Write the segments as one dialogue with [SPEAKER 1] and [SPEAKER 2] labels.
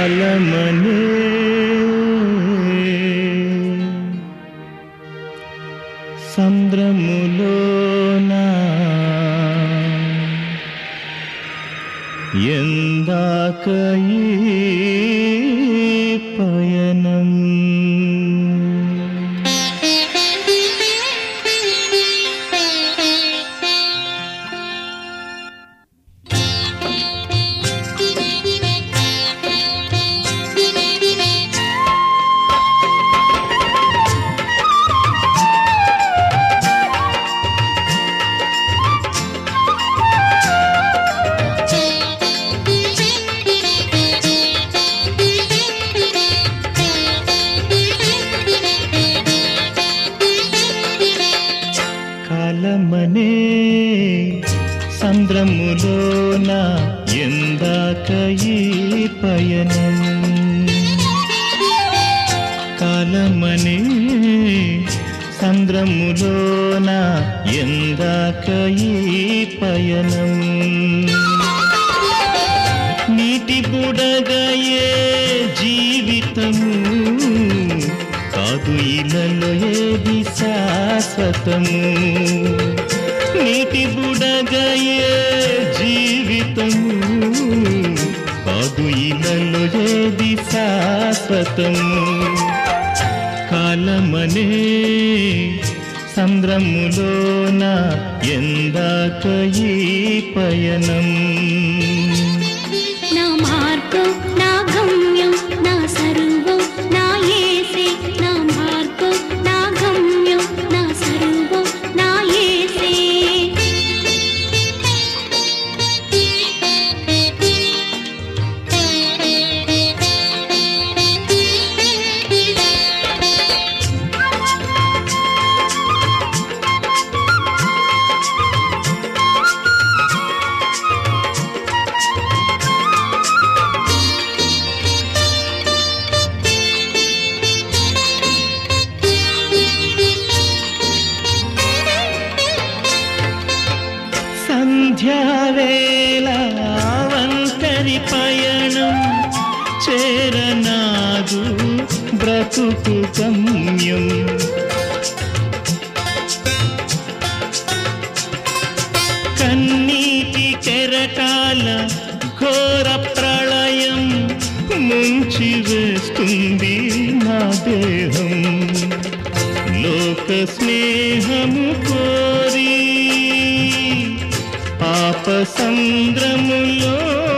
[SPEAKER 1] కాలమనే సంద్రములోన ఎందాక ఈ పయనం కాలమనే సంద్రములోన ఎందాక ఈ పయనం కాలమనే సంద్రములోన ఎందాక ఈ పయనం నీటి బుడగయే జీవితము కాదు ఇలలో ఏది శాశ్వతము నీటి బుడగయే జీవితము కాదు ఇలలో ఏది శాశ్వతము కాలమనే సంద్రములోన ఎందాక ఈ పయనం
[SPEAKER 2] నా మార్గం నా గమ్యం నా సర్వం నా యేసే నా మార్గం నా గమ్యం నా సర్వం నా యేసే
[SPEAKER 1] సంధ్యావేళ వంకరి పయనం చేరనాదు బ్రతుకు గమ్యం కన్నీటి కెరటాల ఘోర ప్రళయం ముంచి వేస్తుంది నా దేహం లోక స్నేహము కోరి పాప సంద్రములో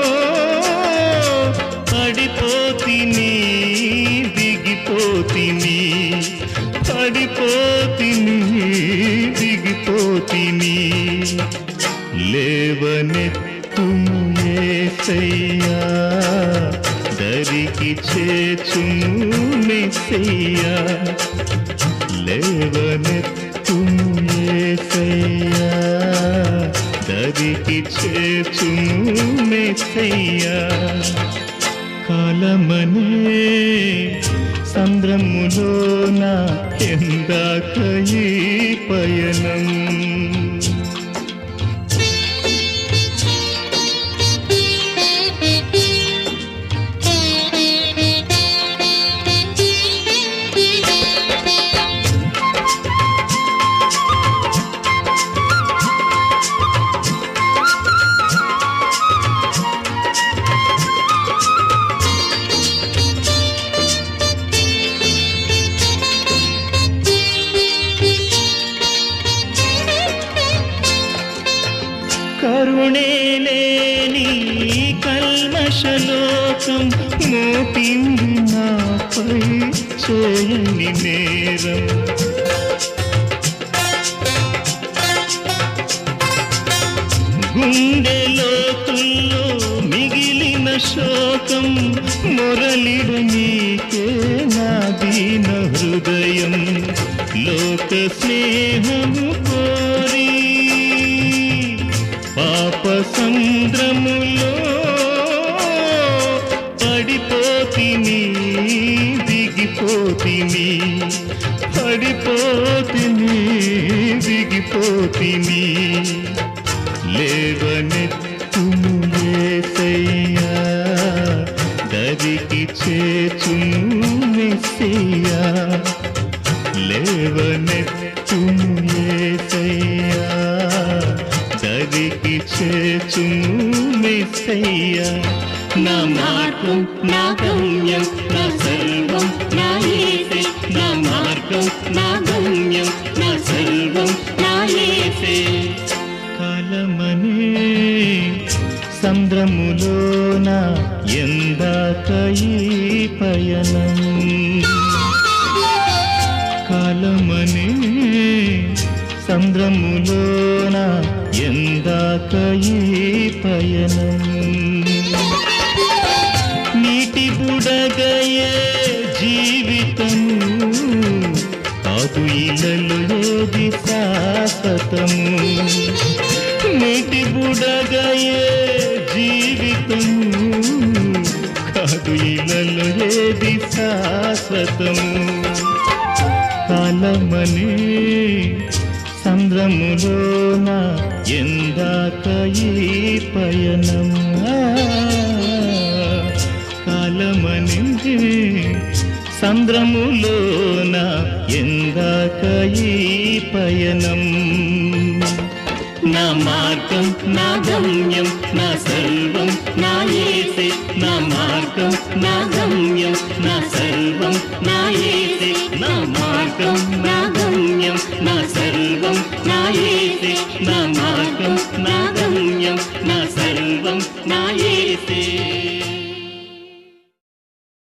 [SPEAKER 1] పడిపోతిని దిగిపోతిని పడిపోతిని దిగిపోతిని లేవనెత్తుము ఏసయ్యా దరికి చేచుము మెస్సయ్యా లేవనెత్తుము ఏసయ్యా దరికి చేచుము మెస్సయ్యా కాలమనే సంద్రములోన ఎందాక ఈ పయనం కరుణే లేని కల్మషలోకం మోపింది నాపై చేయని నేరం గుండె లోతుల్లో మిగిలిన శోకం మొరలిడ నీకే నా దీన హృదయం లోక స్నేహము కోరి పాప సంద్రములో పడిపోతిని దిగిపోతిని పడిపోతిని దిగిపోతిని లేవనెత్తుము ఏసయ్యా దరికి చేచును మెస్సయ్యా లేవనెత్తును ఏసయ్యా దరికి చేచును మెస్సయ్యా నా మార్గం నా గమ్యం నా సర్వం నా ఏసే నా మార్గం నా గమ్యం నా సర్వం నా ఏసే కాలమనే సంద్రములోన ఎందాక ఈ పయనం కాలమనే సంద్రములోన ఎందాక ఈ పయనం నీటి బుడగయే జీవితము కాదు ఇలలో ఏది శాశ్వతము నీటి బుడగయే జీవితము కాదు ఇలలో ఏది శాశ్వతము కాలమనే సంద్రములోన ఎందాక ఈ పయనం ఆ, కాలమనే సంద్రములోన ఎందాక ఈ పయనం నా మార్గం నా గమ్యం నా సర్వం నా ఏసే నా మార్గం నా గమ్యం నా సర్వం నా ఏసే నా మార్గం నా గమ్యం నా సర్వం నా ఏసే నా మార్గం నా గమ్యం